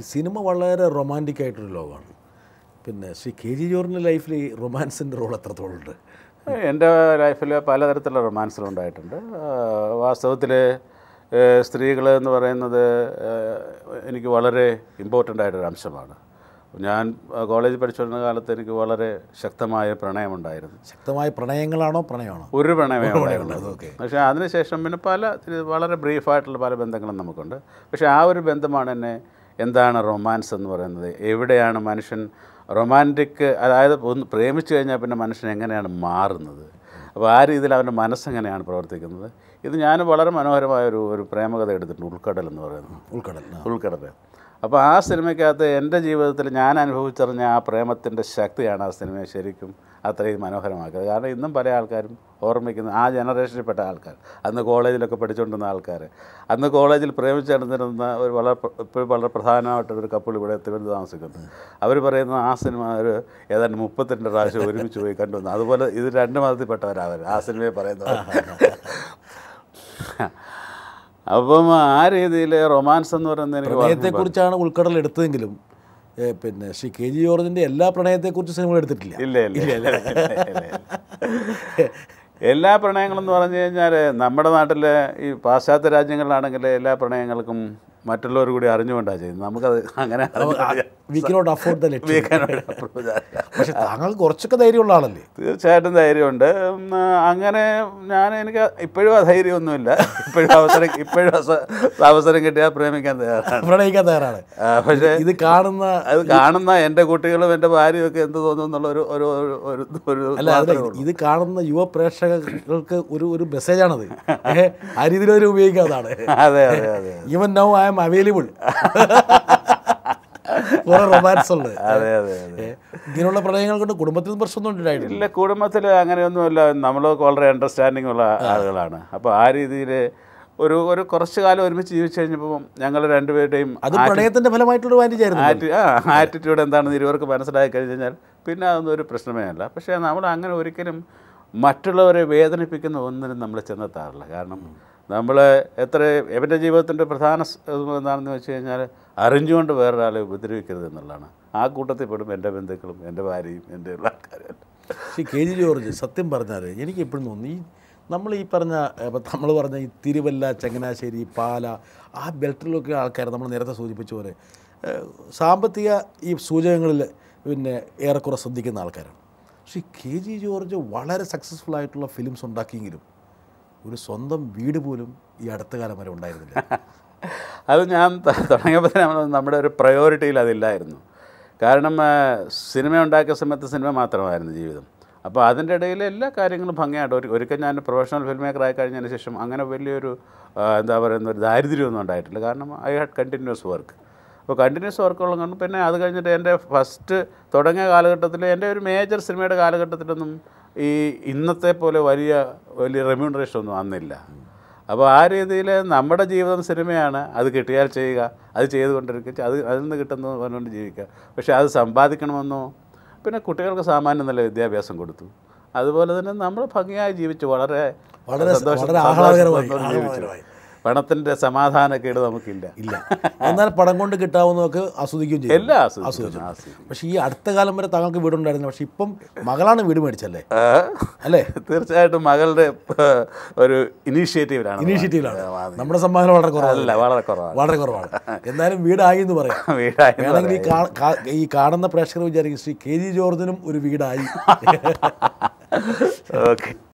ഈ സിനിമ വളരെ റൊമാൻറ്റിക് ആയിട്ടൊരു ലോകമാണ് പിന്നെ ശ്രീ കെ ജി ജോറിൻ്റെ ലൈഫിൽ ഈ റൊമാൻസിൻ്റെ റോൾ എത്രത്തോളം ഉണ്ട് എൻ്റെ ലൈഫിൽ പലതരത്തിലുള്ള റൊമാൻസുകളുണ്ടായിട്ടുണ്ട് വാസ്തവത്തിൽ സ്ത്രീകൾ എന്ന് പറയുന്നത് ഏഹ്, എനിക്ക് വളരെ ഇമ്പോർട്ടൻ്റ് ആയിട്ടൊരു അംശമാണ് ഞാൻ കോളേജിൽ പഠിച്ചുകൊണ്ടിരുന്ന കാലത്ത് എനിക്ക് വളരെ ശക്തമായ പ്രണയമുണ്ടായിരുന്നു ശക്തമായ പ്രണയങ്ങളാണോ പ്രണയമാണോ ഒരു പ്രണയമേ ഉണ്ടായിരുന്നു പക്ഷേ അതിനുശേഷം പിന്നെ പല ഇത് വളരെ ബ്രീഫായിട്ടുള്ള പല ബന്ധങ്ങളും നമുക്കുണ്ട് പക്ഷേ ആ ഒരു ബന്ധമാണ് എന്നെ എന്താണ് റൊമാൻസ് എന്ന് പറയുന്നത് എവിടെയാണ് മനുഷ്യൻ റൊമാൻറ്റിക് അതായത് ഒന്ന് പ്രേമിച്ചു കഴിഞ്ഞാൽ പിന്നെ മനുഷ്യൻ എങ്ങനെയാണ് മാറുന്നത് അപ്പോൾ ആ രീതിയിൽ അവൻ്റെ മനസ്സെങ്ങനെയാണ് പ്രവർത്തിക്കുന്നത് ഇത് ഞാൻ വളരെ മനോഹരമായ ഒരു ഒരു പ്രേമകഥ എടുത്തിട്ടുണ്ട് ഉൾക്കടൽ എന്ന് പറയുന്നത് ഉൾക്കടൽ ആ. ഉൾക്കടൽ അപ്പോൾ ആ സിനിമയ്ക്കകത്ത് എൻ്റെ ജീവിതത്തിൽ ഞാൻ അനുഭവിച്ചറിഞ്ഞ ആ പ്രേമത്തിൻ്റെ ശക്തിയാണ് ആ സിനിമയെ ശരിക്കും അത്രയും മനോഹരമാക്കിയത് കാരണം ഇന്നും പല ആൾക്കാരും ഓർമ്മിക്കുന്ന ആ ജനറേഷനിൽപ്പെട്ട ആൾക്കാർ അന്ന് കോളേജിലൊക്കെ പഠിച്ചുകൊണ്ടിരുന്ന ആൾക്കാർ അന്ന് കോളേജിൽ പ്രേമിച്ച് നടന്നിരുന്ന ഒരു വളരെ പ്ര- ഇപ്പോഴും വളരെ പ്രധാനമായിട്ടൊരു കപ്പിൾ ഇവിടെ തിരുവനന്തപുരം താമസിക്കുന്നു അവർ പറയുന്ന ആ സിനിമ ഒരു ഏതാണ്ട് മുപ്പത്തിരണ്ട് പ്രാവശ്യം ഒരുമിച്ച് പോയി കണ്ടുവന്നു അതുപോലെ ഇത് രണ്ട് മതത്തിൽപ്പെട്ടവരാവർ ആ സിനിമയെ പറയുന്നത് അപ്പം ആ രീതിയിൽ റൊമാൻസ് എന്ന് പറയുന്നത് എനിക്ക് വളരെ പ്രണയത്തെക്കുറിച്ചാണ് ഉൾക്കടൽ എടുത്തതെങ്കിലും ഏ, പിന്നെ ശ്രീ കെ ജി ജോർജിൻ്റെ എല്ലാ പ്രണയത്തെക്കുറിച്ച് സിനിമകൾ എടുത്തിട്ടില്ല ഇല്ല ഇല്ല ഇല്ല ഇല്ല, ഇല്ല. എല്ലാ പ്രണയങ്ങളെന്ന് പറഞ്ഞു കഴിഞ്ഞാൽ നമ്മുടെ നാട്ടിലെ ഈ പാശ്ചാത്യ രാജ്യങ്ങളിലാണെങ്കിൽ എല്ലാ പ്രണയങ്ങൾക്കും മറ്റുള്ളവർ കൂടി അറിഞ്ഞുകൊണ്ടാണ് ചെയ്യുന്നത് നമുക്കത് അങ്ങനെ വി കനോട്ട് അഫോർഡ് ദ ലക്ഷ്യം അറിഞ്ഞുകൊണ്ടാ പക്ഷെ താങ്കൾ കുറച്ചൊക്കെ ധൈര്യമുള്ള ആളല്ലേ തീർച്ചയായിട്ടും ധൈര്യമുണ്ട് ഉം, അങ്ങനെ ഞാൻ എനിക്ക് ഇപ്പോഴും ആ ധൈര്യമൊന്നുമില്ല ഇപ്പോഴും അവസരം ഇപ്പോഴും അവസ- അവസരം കിട്ടിയാൽ പ്രേമിക്കാൻ തയ്യാറാണ് പ്രണയിക്കാൻ തയ്യാറാണ് ആ, പക്ഷേ ഇത് കാണുന്ന അത് കാണുന്ന എൻ്റെ കുട്ടികളും എൻ്റെ ഭാര്യയും ഒക്കെ എന്ത് തോന്നുന്നു എന്നുള്ള ഒരു ഒരു ഒരു ഒരു ഒരു അല്ല അല്ല ഇത് ഇത് കാണുന്ന യുവ പ്രേക്ഷകർക്ക് ഒരു ഒരു മെസ്സേജാണത് ഏഹ് ആ രീതിയിൽ അവർ ഉപയോഗിക്കാവുന്നതാണ് അതെ അതെ അതെ even now I am available കുറെ റൊമാൻസ് ഉണ്ട് അതെ അതെ അതെ ഏ, ഇങ്ങനെയുള്ള പ്രണയങ്ങൾ കൊണ്ട് കുടുംബത്തിൽ പ്രശ്നമൊന്നും ഉണ്ടായിട്ടില്ല ഇല്ല കുടുംബത്തിൽ അങ്ങനെയൊന്നുമില്ല നമ്മൾ വളരെ അണ്ടർസ്റ്റാൻഡിംഗ് ഉള്ള ആളുകളാണ് അപ്പോൾ ആ രീതിയിൽ ഒരു ഒരു കുറച്ച് കാലം ഒരുമിച്ച് ജീവിച്ചു കഴിഞ്ഞപ്പോൾ ഞങ്ങൾ രണ്ടുപേരുടെയും അത് പ്രണയത്തിന്റെ ഫലമായിട്ടുള്ള വാൻറ്റേജ് ആയിരുന്നു ആറ്റി ആ ആറ്റിറ്റ്യൂഡ് എന്താണെന്ന് ഇരുവർക്ക് മനസ്സിലാക്കി കഴിഞ്ഞ് കഴിഞ്ഞാൽ പിന്നെ അതൊന്നും ഒരു പ്രശ്നമേ അല്ല പക്ഷേ നമ്മൾ അങ്ങനെ ഒരിക്കലും മറ്റുള്ളവരെ വേദനിപ്പിക്കുന്ന ഒന്നിനും നമ്മൾ ചെന്നെത്താറില്ല കാരണം നമ്മൾ എത്ര എൻ്റെ ജീവിതത്തിൻ്റെ പ്രധാന സ്- ഇത് എന്താണെന്ന് വെച്ച് കഴിഞ്ഞാൽ അറിഞ്ഞുകൊണ്ട് വേറൊരാളെ ഉപദ്രവിക്കരുത് എന്നുള്ളതാണ് ആ കൂട്ടത്തിൽ പെടും എൻ്റെ ബന്ധുക്കളും എൻ്റെ ഭാര്യയും എൻ്റെ ഉള്ള ആൾക്കാരും ശ്രീ കെ ജി ജോർജ് സത്യം പറഞ്ഞാൽ എനിക്ക് എപ്പോഴും തോന്നി ഈ നമ്മൾ ഈ പറഞ്ഞ നമ്മൾ പറഞ്ഞ ഈ തിരുവല്ല ചങ്ങനാശ്ശേരി പാല ആ ബെൽറ്റിലൊക്കെ ആൾക്കാർ നമ്മൾ നേരത്തെ സൂചിപ്പിച്ച പോലെ ഏഹ്, സാമ്പത്തിക ഈ സൂചകങ്ങളിൽ പിന്നെ ഏറെക്കുറെ ശ്രദ്ധിക്കുന്ന ആൾക്കാരാണ് പക്ഷേ കെ ജി ജോർജ് വളരെ സക്സസ്ഫുൾ ആയിട്ടുള്ള ഫിലിംസ് ഉണ്ടാക്കിയെങ്കിലും ഒരു സ്വന്തം വീട് പോലും ഈ അടുത്ത കാലം വരെ ഉണ്ടായിരുന്നില്ല അത് ഞാൻ ത- തുടങ്ങിയപ്പോൾ തന്നെ നമ്മുടെ ഒരു പ്രയോറിറ്റിയിൽ അതില്ലായിരുന്നു കാരണം ആ, സിനിമ ഉണ്ടാക്കിയ സമയത്ത് സിനിമ മാത്രമായിരുന്നു ജീവിതം അപ്പോൾ അതിൻ്റെ ഇടയിൽ എല്ലാ കാര്യങ്ങളും ഭംഗിയായിട്ട് ഒരു ഒരിക്കൽ ഞാൻ പ്രൊഫഷണൽ ഫിൽം മേക്കർ ആയി കഴിഞ്ഞതിന് ശേഷം അങ്ങനെ വലിയൊരു ആ, എന്താ പറയുന്ന ഒരു ദാരിദ്ര്യമൊന്നും ഉണ്ടായിട്ടില്ല കാരണം ഐ ഹാഡ് കണ്ടിന്യൂസ് വർക്ക് അപ്പോൾ കണ്ടിന്യൂസ് വർക്കുള്ള കാരണം പിന്നെ അത് കഴിഞ്ഞിട്ട് എൻ്റെ ഫസ്റ്റ് തുടങ്ങിയ കാലഘട്ടത്തിൽ എൻ്റെ ഒരു മേജർ സിനിമയുടെ കാലഘട്ടത്തിലൊന്നും ഈ ഇന്നത്തെ പോലെ വലിയ വലിയ റെമ്യൂണറേഷൻ ഒന്നും അന്നില്ല അപ്പോൾ ആ രീതിയിൽ നമ്മുടെ ജീവിതം സിനിമയാണ് അത് കിട്ടിയാൽ ചെയ്യുക അത് ചെയ്തുകൊണ്ടിരിക്കുക അത് അതിൽ നിന്ന് കിട്ടുന്നത് പറഞ്ഞുകൊണ്ട് ജീവിക്കുക പക്ഷേ അത് സമ്പാദിക്കണമെന്നോ പിന്നെ കുട്ടികൾക്ക് സാമാന്യം നല്ല വിദ്യാഭ്യാസം കൊടുത്തു അതുപോലെ തന്നെ നമ്മൾ ഭംഗിയായി ജീവിച്ചു വളരെ വളരെ സന്തോഷം- വളരെ സന്തോഷം- ആഹ്ലാദകരമായി സന്തോഷം ജീവിച്ചു. ആഹ്ലാദകരമായി. പണത്തിൻ്റെ സമാധാനക്കേട് നമുക്കില്ല ഇല്ല എന്നാൽ പടം കൊണ്ട് കിട്ടാവുന്നതൊക്കെ ആസ്വദിക്കുകയും ചെയ്യും എല്ലാം ആസ്വദിച്ചു ആസ്വദിച്ചു. പക്ഷേ ഈ അടുത്ത കാലം വരെ താങ്കൾക്ക് വീടുണ്ടായിരുന്നു പക്ഷേ ഇപ്പം മകളാണ് വീട് മേടിച്ചല്ലേ ആ, അല്ലേ തീർച്ചയായിട്ടും മകളുടെ ഏഹ്, ഒരു ഇനീഷ്യേറ്റീവിലാണ് ഇനീഷ്യേറ്റീവിലാണ് നമ്മുടെ സമ്മാനം വളരെ കുറവാണ് അല്ല വളരെ കുറവാണ് വളരെ കുറവാണ് എന്നാലും വീടായി എന്ന് പറയാം വീടായി വേണമെങ്കിൽ ഈ കാ- കാ- ഈ കാണുന്ന പ്രേക്ഷകർ വിചാരിക്കും ശ്രീ കെ ജി ജോർജിനും ഒരു വീടായി ഓക്കെ